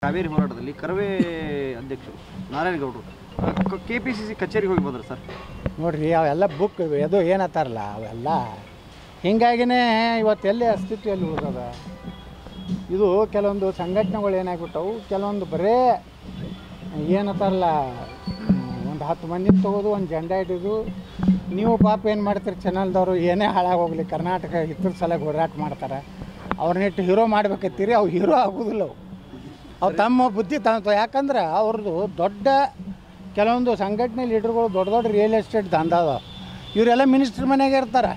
ಕಾವೇರಿ ಹೋರಾಟದಲ್ಲಿ ಕರವೇ ಅಧ್ಯಕ್ಷರು ನಾರಾಯಣಗೌಡರು ಕೆ ಪಿ ಸಿ ಸಿ ಕಚೇರಿಗೆ ಹೋಗಿ ಬಂದರು ಸರ್ ನೋಡ್ರಿ ಅವೆಲ್ಲ ಬುಕ್ ಅದು ಏನತ್ತಾರಲ್ಲ ಅವೆಲ್ಲ ಹಿಂಗಾಗಿನೇ ಇವತ್ತು ಎಲ್ಲಿ ಅಸ್ತಿತ್ವ ಎಲ್ಲಿ ಉಳಿದದ ಇದು ಕೆಲವೊಂದು ಸಂಘಟನೆಗಳು ಏನಾಗ್ಬಿಟ್ಟವು ಕೆಲವೊಂದು ಬರೇ ಏನತ್ತಾರಲ್ಲ ಒಂದು ಹತ್ತು ಮಂದಿ ತಗೋದು ಒಂದು ಜೆಂಡ ಇಡೋದು ನೀವು ಪಾಪ ಏನು ಮಾಡ್ತೀರಿ ಚಾನಲ್ದವರು ಏನೇ ಹಾಳಾಗೋಗ್ಲಿ ಕರ್ನಾಟಕ ಹಿತ್ರ ಸಲ ಹೋರಾಟ ಮಾಡ್ತಾರೆ ಅವ್ರನ್ನಿಟ್ಟು ಹೀರೋ ಮಾಡ್ಬೇಕತ್ತೀರಿ ಅವು ಹೀರೋ ಆಗೋದಿಲ್ಲ ಅವು ಅವು ತಮ್ಮ ಬುದ್ಧಿ ತಾವು ಯಾಕಂದ್ರೆ ಅವ್ರದ್ದು ದೊಡ್ಡ ಕೆಲವೊಂದು ಸಂಘಟನೆ ಲೀಡರ್ಗಳು ದೊಡ್ಡ ದೊಡ್ಡ ರಿಯಲ್ ಎಸ್ಟೇಟ್ ದಂದಾದ ಇವರೆಲ್ಲ ಮಿನಿಸ್ಟ್ರ್ ಮನೆಯಾಗೆ ಇರ್ತಾರೆ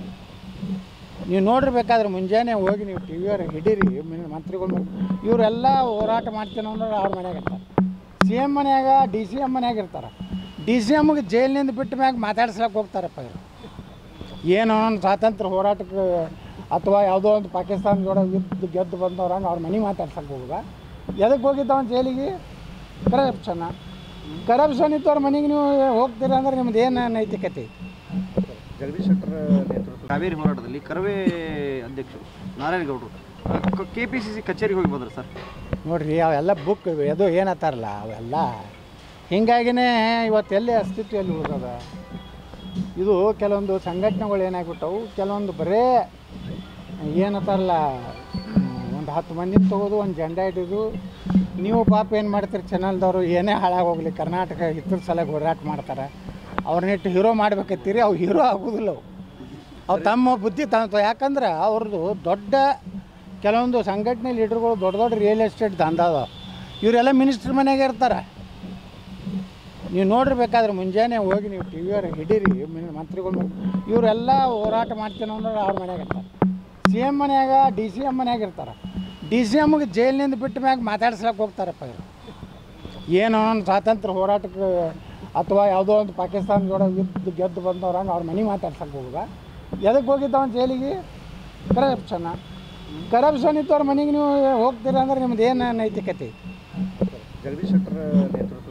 ನೀವು ನೋಡಿರ್ಬೇಕಾದ್ರೆ ಮುಂಜಾನೆ ಹೋಗಿ ನೀವು ಟಿ ವಿಯವ್ರು ಹಿಡೀರಿ ಮಿನ್- ಮಂತ್ರಿಗಳ ಮನೆ ಇವರೆಲ್ಲ ಹೋರಾಟ ಮಾಡ್ತೀನಿ ಅಂದ್ರೆ ಅವ್ರ ಮನ್ಯಾಗ ಇರ್ತಾರೆ ಸಿ ಎಮ್ ಮನ್ಯಾಗ ಡಿ ಸಿ ಎಮ್ ಮನ್ಯಾಗ ಇರ್ತಾರೆ ಡಿ ಸಿ ಎಮ್ಗೆ ಜೈಲಿನಿಂದ ಬಿಟ್ಟ ಮ್ಯಾಗ ಮಾತಾಡ್ಸ್ಲಕ್ಕೆ ಹೋಗ್ತಾರಪ್ಪ ಇವರು ಏನೋ ಒಂದು ಸ್ವಾತಂತ್ರ್ಯ ಹೋರಾಟಕ್ಕೆ ಅಥವಾ ಯಾವುದೋ ಒಂದು ಪಾಕಿಸ್ತಾನ ಜೋಡ ಯುದ್ಧ ಗೆದ್ದು ಬಂದವ್ರಂಗೆ ಅವ್ರ ಮನೆ ಮಾತಾಡ್ಸಕ್ಕೆ ಹೋಗುದ ಎದಕ್ಕೆ ಹೋಗಿದ್ದವ ಜೈಲಿಗೆ ಕರಪ್ಷನ್ನ ಕರಪ್ಷನ್ ಇದ್ದವ್ರ ಮನೆಗೆ ನೀವು ಹೋಗ್ತೀರ ಅಂದ್ರೆ ನಿಮ್ದು ಏನು ನೈತಿಕತೆ ಐತಿ? ಜಗದೀಶ್ ಶೆಟ್ಟರ್ ನೇತೃತ್ವ ಕಾವೇರಿ ಹೋರಾಟದಲ್ಲಿ ಕರವೇ ಅಧ್ಯಕ್ಷರು ನಾರಾಯಣಗೌಡರು ಕೆ ಪಿ ಸಿ ಸಿ ಕಚೇರಿಗೆ ಹೋಗಿ ಬಂದರು ಸರ್ ನೋಡ್ರಿ ಅವೆಲ್ಲ ಬುಕ್ ಅದು ಏನತ್ತಾರಲ್ಲ ಅವೆಲ್ಲ ಹಿಂಗಾಗಿನೇ ಇವತ್ತು ಎಲ್ಲಿ ಅಸ್ತಿತ್ವ ಎಲ್ಲಿ ಉಳಿದದ ಇದು ಕೆಲವೊಂದು ಸಂಘಟನೆಗಳು ಏನಾಗ್ಬಿಟ್ಟವು ಕೆಲವೊಂದು ಬರೇ ಏನತ್ತಾರಲ್ಲ ಒಂದು ಹತ್ತು ಮಂದಿ ತಗೋದು ಒಂದು ಜೆಂಡ ಇಡೋದು ನೀವು ಪಾಪ ಏನು ಮಾಡ್ತೀರಿ ಚಾನಲ್ದವರು ಏನೇ ಹಾಳಾಗೋಗ್ಲಿ ಕರ್ನಾಟಕ ಹಿತ್ರ ಸಲ ಹೋರಾಟ ಮಾಡ್ತಾರೆ ಅವ್ರನ್ನಿಟ್ಟು ಹೀರೋ ಮಾಡ್ಬೇಕತ್ತೀರಿ ಅವು ಹೀರೋ ಆಗೋದಿಲ್ಲ ಅವು ಅವು ತಮ್ಮ ಬುದ್ಧಿ ತಾವು ಯಾಕಂದ್ರೆ ಅವ್ರದ್ದು ದೊಡ್ಡ ಕೆಲವೊಂದು ಸಂಘಟನೆ ಲೀಡರ್ಗಳು ದೊಡ್ಡ ದೊಡ್ಡ ರಿಯಲ್ ಎಸ್ಟೇಟ್ ದಂದಾದ ಇವರೆಲ್ಲ ಮಿನಿಸ್ಟ್ರ್ ಮನೆಯಾಗೆ ಇರ್ತಾರೆ ನೀವು ನೋಡಿರ್ಬೇಕಾದ್ರೆ ಮುಂಜಾನೆ ಹೋಗಿ ನೀವು ಟಿ ವಿಯವ್ರು ಹಿಡೀರಿ ಮಿನ್- ಮಂತ್ರಿಗಳ ಮನೆ ಇವರೆಲ್ಲ ಹೋರಾಟ ಮಾಡ್ತೀನಿ ಅಂದ್ರೆ ಅವ್ರ ಮನ್ಯಾಗ ಇರ್ತಾರೆ ಸಿ ಎಮ್ ಮನ್ಯಾಗ ಡಿ ಸಿ ಎಮ್ ಮನ್ಯಾಗ ಇರ್ತಾರೆ ಡಿ ಸಿ ಎಮ್ಗೆ ಜೈಲಿನಿಂದ ಬಿಟ್ಟ ಮ್ಯಾಗ ಮಾತಾಡ್ಸ್ಲಕ್ಕೆ ಹೋಗ್ತಾರಪ್ಪ ಇವರು ಏನೋ ಒಂದು ಸ್ವಾತಂತ್ರ್ಯ ಹೋರಾಟಕ್ಕೆ ಅಥವಾ ಯಾವುದೋ ಒಂದು ಪಾಕಿಸ್ತಾನ ಜೋಡ ಯುದ್ಧ ಗೆದ್ದು ಬಂದವ್ರಂಗೆ ಅವ್ರ ಮನೆ ಮಾತಾಡ್ಸಕ್ಕೆ ಹೋಗುದ ಎದಕ್ಕೆ ಹೋಗಿದ್ದವ ಜೈಲಿಗೆ ಕರಪ್ಷನ್ನ ಕರಪ್ಷನ್ ಇದ್ದವ್ರ ಮನೆಗೆ ನೀವು ಹೋಗ್ತೀರ ಅಂದ್ರೆ ನಿಮ್ದು ಏನು ನೈತಿಕತೆ ಐತಿ? ಜಗದೀಶ್ ಶೆಟ್ಟರ್ ನೇತೃತ್ವ